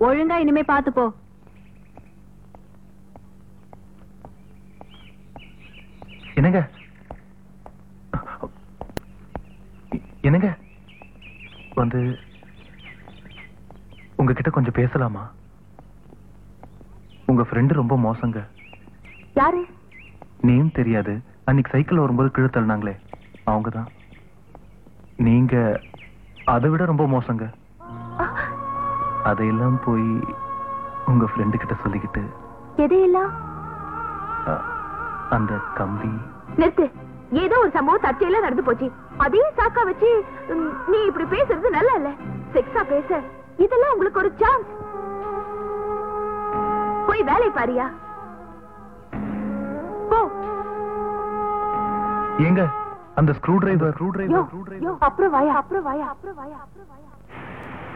ஒழுங்கா இனிமே பாத்து போ என்னங்க என்னங்க வந்து உங்ககிட்ட கொஞ்சம் பேசலாமா உங்க ஃப்ரெண்டு ரொம்ப மோசங்க யாரு நேம் தெரியாது அன்னைக்கு சைக்கிள் வரும்போது கீழே தள்ளினாங்களே அவங்க தான் நீங்க அதை விட ரொம்ப மோசங்க அதையெல்லாம் போய் உங்க ஃப்ரெண்டு கிட்ட சொல்லிக்கிட்டு எதையெல்லாம் அ, அந்த கம்பி நிறுத்து ஏதோ ஒரு சம்பவம் தற்செயலா நடந்து போச்சு அதே சாக்கா வச்சு ம், நீ இப்படி பேசுறது நல்லா இல்ல செக்ஸா பேச இதெல்லாம் உங்களுக்கு ஒரு சான்ஸ் போய் வேலை பாரியா போ ஏங்க அந்த ஸ்க்ரூ டிரைவர் ஸ்க்ரூ யோ, யோ, அப்புறம் வாயா அப்புறம் வாயா அப்புறம் வாயா அப்புறம் வாயா